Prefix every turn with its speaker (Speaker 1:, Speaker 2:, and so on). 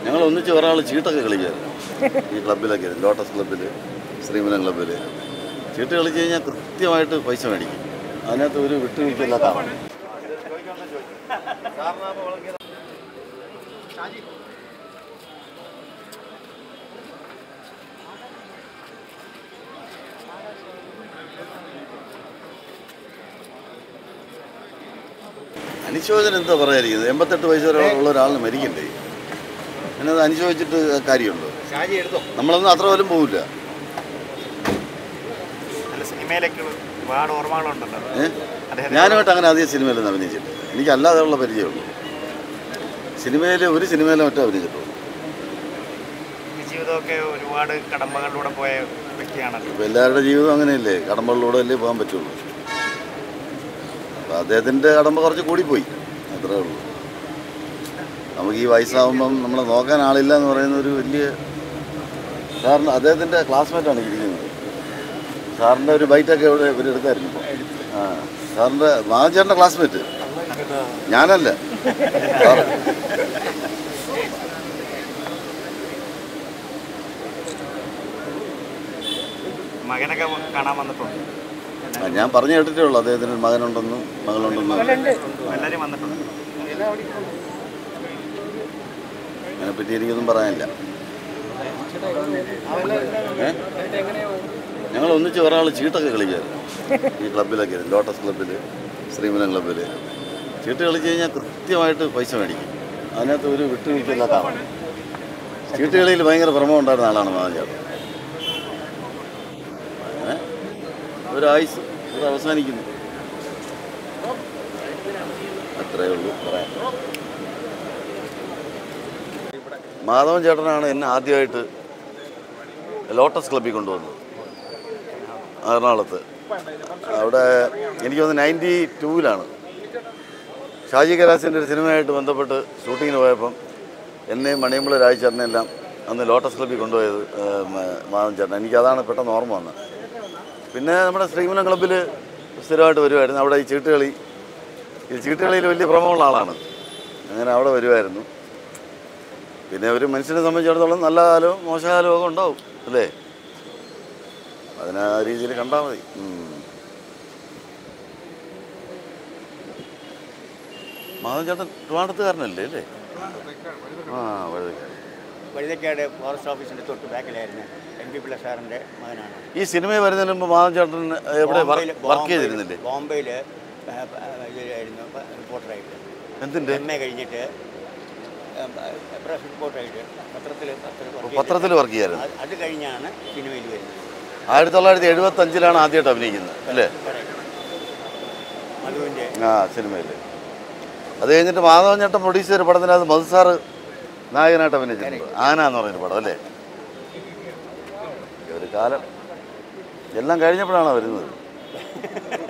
Speaker 1: ഞങ്ങൾ ഒന്നിച്ച് ഒരാൾ ചീട്ടൊക്കെ കളിക്കായിരുന്നു ഈ ക്ലബിലൊക്കെ ലോട്ടസ് ക്ലബ്ബിൽ ശ്രീമലം ക്ലബ്ബിൽ ചീട്ട് കളിച്ച് കഴിഞ്ഞാൽ കൃത്യമായിട്ട് പൈസ മേടിക്കും അതിനകത്ത് ഒരു വിട്ടുവീഴ്ചയില്ലാത്ത ആളാണ് അനുശോചനം എന്താ പറയാതിരിക്കുന്നത് എൺപത്തെട്ട് വയസ്സ് വരെ ഉള്ള ഒരാളിന് മരിക്കണ്ടേ പിന്നെ അത് അനുശോചിച്ചിട്ട് കാര്യമുണ്ടോ
Speaker 2: ഷാജി എടുത്തോ
Speaker 1: നമ്മളൊന്നും അത്ര പോലും പോവില്ല
Speaker 2: നല്ല സിനിമയിലൊക്കെ ഒരുപാട് ഓർമ്മകളുണ്ടല്ലോ
Speaker 1: ഏഹ്
Speaker 2: അദ്ദേഹത്തിന്
Speaker 1: ഞാനുമായിട്ട് അങ്ങനെ അധികം സിനിമയിലൊന്നും അഭിനയിച്ചിട്ടില്ല എനിക്ക് അല്ലാതെ ഉള്ള പരിചയമുള്ളൂ സിനിമയിൽ ഒരു സിനിമയിലും മറ്റും അഭിനയിച്ചിട്ടുള്ളൂ
Speaker 2: ഈ ജീവിതമൊക്കെ ഒരുപാട് കടമ്പകളിലൂടെ പോയ വ്യക്തിയാണല്ലോ
Speaker 1: ഇപ്പോൾ എല്ലാവരുടെ ജീവിതം അങ്ങനെയല്ലേ കടമ്പകളിലൂടെ അല്ലേ പോകാൻ പറ്റുള്ളൂ അപ്പോൾ അദ്ദേഹത്തിൻ്റെ കടമ്പ കുറച്ച് കൂടിപ്പോയി അത്രേ ഉള്ളൂ നമുക്ക് ഈ വയസ്സാകുമ്പം നമ്മളെ നോക്കാൻ ആളില്ല എന്ന് പറയുന്ന ഒരു വലിയ സാറിന് അദ്ദേഹത്തിൻ്റെ ക്ലാസ്മേറ്റാണ് ഇരിക്കുന്നത് സാറിൻ്റെ ഒരു ബൈറ്റൊക്കെ ഇവിടെ ഇവരെടുത്തായിരുന്നു ഇപ്പോൾ ആ സാറിൻ്റെ മാചേട്ടൻ്റെ ക്ലാസ്മേറ്റ് ഞാനല്ല സാറ്
Speaker 2: മകനൊക്കെ കാണാൻ വന്നിട്ടുണ്ട്
Speaker 1: ആ, ഞാൻ പറഞ്ഞു കേട്ടിട്ടേ ഉള്ളൂ അദ്ദേഹത്തിന് ഒരു മകനുണ്ടെന്നും മകളുണ്ടെന്നും
Speaker 2: എല്ലാവരും വന്നിട്ടുണ്ട്
Speaker 1: അതിനെപ്പറ്റി എനിക്കൊന്നും പറയാനില്ല ഏ? ഞങ്ങൾ ഒന്നിച്ച് ഒരാൾ ചീട്ടൊക്കെ കളിക്കായിരുന്നു ഈ ക്ലബിലൊക്കെ ലോട്ടസ് ക്ലബ്ബിൽ ശ്രീമലം ക്ലബ്ബിൽ ചീട്ട് കളിച്ച് കഴിഞ്ഞാൽ കൃത്യമായിട്ട് പൈസ മേടിക്കും അതിനകത്ത് ഒരു വിട്ടുവീഴ്ചയില്ലാത്ത ആളാണ് ചീട്ട് കളിയിൽ ഭയങ്കര ഭ്രമം ഉണ്ടായിരുന്ന ആളാണ് മാതാചാട്ടൻ അങ്ങനെ ഒരായുസ് ഇത് അവസാനിക്കുന്നു അത്രയേ ഉള്ളൂ പറയാൻ മാധവൻ ചേട്ടനാണ് എന്നെ ആദ്യമായിട്ട് ലോട്ടസ് ക്ലബ്ബിൽ കൊണ്ടുവന്നത് എറണാകുളത്ത് അവിടെ എനിക്ക് തോന്നുന്നു നയൻറ്റി ടൂവിലാണ് ഷാജി കലാസിൻ്റെ ഒരു സിനിമയായിട്ട് ബന്ധപ്പെട്ട് ഷൂട്ടിങ്ങിന് പോയപ്പം എന്നെയും മണിയമ്പള രാജചേട്ടനെല്ലാം അന്ന് ലോട്ടസ് ക്ലബ്ബിൽ കൊണ്ടുപോയത് ഏഹ്, മ- മാധവൻ ചേട്ടൻ എനിക്കതാണ് പെട്ടെന്ന് ഓർമ്മ വന്നത് പിന്നെ നമ്മുടെ ശ്രീമലം ക്ലബ്ബിൽ സ്ഥിരമായിട്ട് വരുമായിരുന്നു അവിടെ ഈ ചീട്ടുകളി ഈ ചീട്ടുകളിയിൽ വലിയ ഭ്രമമുള്ള ആളാണ് അങ്ങനെ അവിടെ വരുമായിരുന്നു പിന്നെ ഒരു മനുഷ്യനെ സംബന്ധിച്ചിടത്തോളം നല്ല കാലവും മോശകാലവും ഒക്കെ ഉണ്ടാവും അല്ലേ അതിനെ ആ രീതിയിൽ കണ്ടാൽ മതി ഉം. മാധവൻ ചേട്ടൻ ട്രിവാണ്ടത്തുകാരനല്ലേ അല്ലേ ആ വഴുതക്കാരൻ
Speaker 3: വഴുതക്കാട് ഫോറസ്റ്റ് ഓഫീസിൻ്റെ തൊട്ട് ബാക്കിലായിരുന്നു എം പി പിള്ള സാറിൻ്റെ മകനാണ്
Speaker 1: ഈ സിനിമയിൽ വരുന്നതിന് മുമ്പ് മാധവൻ ചേട്ടൻ എവിടെ
Speaker 3: ബോംബെയില്-
Speaker 1: വർക്ക്
Speaker 3: ബോംബെയില്-
Speaker 1: ചെയ്തിരുന്നില്ലേ
Speaker 3: ബോംബെയിൽ ഇതിലായിരുന്നു റിപ്പോർട്ടറായിട്ട്
Speaker 1: എന്തിൻ്റെ
Speaker 3: എം എ കഴിഞ്ഞിട്ട് പ്രസ് റിപ്പോർട്ടറായിട്ട് പത്രത്തിൽ
Speaker 1: പത്രത്തിൽ വർക്ക് ചെയ്യായിരുന്നു
Speaker 3: അത് അത് കഴിഞ്ഞാണ് സിനിമയിൽ വരുന്നത്
Speaker 1: ആയിരത്തി തൊള്ളായിരത്തി എഴുപത്തി അഞ്ചിലാണ് ആദ്യമായിട്ട് അഭിനയിക്കുന്നത് അല്ലേ
Speaker 3: മധുവിൻ്റെ
Speaker 1: ആ സിനിമയിൽ അത് കഴിഞ്ഞിട്ട് മാധവൻ ചേട്ടൻ പ്രൊഡ്യൂസ് ചെയ്ത പടത്തിനകത്ത് മധു സാറ് നായകനായിട്ട് അഭിനയിച്ചിട്ടുണ്ട് ആന എന്ന് പറയുന്ന പടം അല്ലേ ഒരു കാലം എല്ലാം കഴിഞ്ഞപ്പോഴാണോ വരുന്നത്